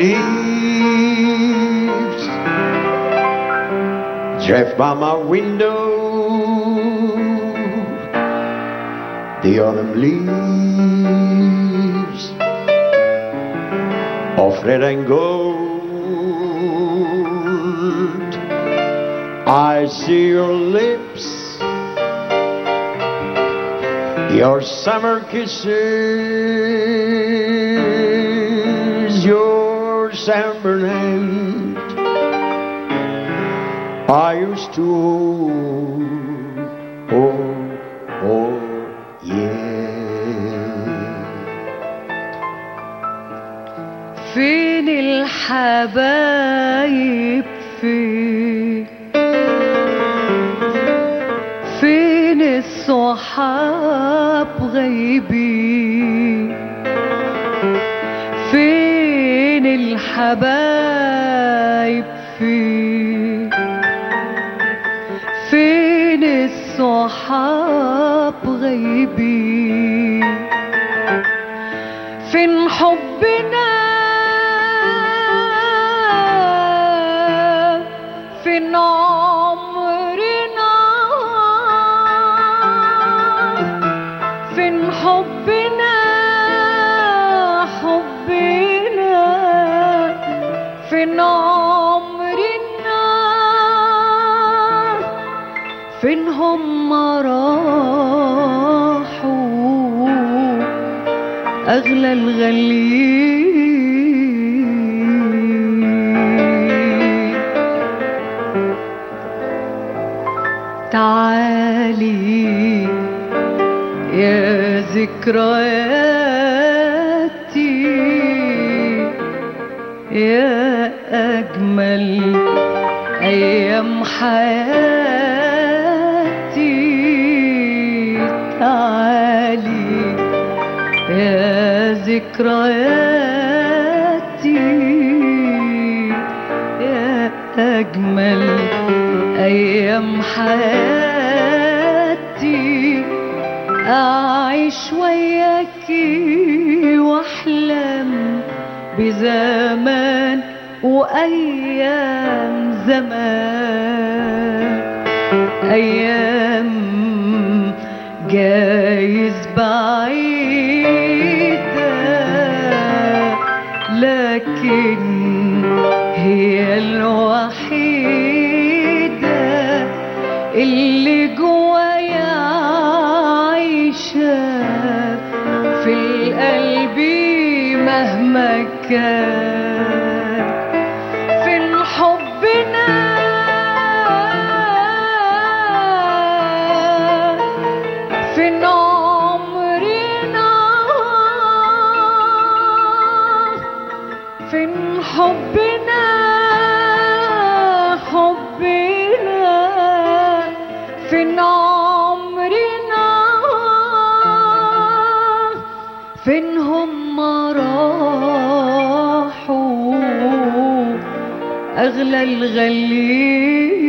leaves drift by my window. The autumn leaves of red and gold. I see your lips, your summer kisses, your sunburned hand. I used to hold, oh, oh, yeah. فين الحبايب فين فين الصحاب غايبين فين الحبايب فين فين الصحاب غايبين فين حبنا فين عمرنا فين حبنا حبنا فين عمرنا فين هم راحوا أغلى الغاليين تعالي يا ذكرياتي يا أجمل أيام حياتي تعالي يا ذكرياتي يا أجمل أيام حياتي أعيش وياكي وأحلم بزمان وأيام زمان أيام جايز بعيدة لكن هي الوحيدة اللي جوايا عايشة في القلب مهما كان فين حبنا فين عمرنا فين حبنا حبنا فين عمرنا فين هم راحوا أغلى الغاليين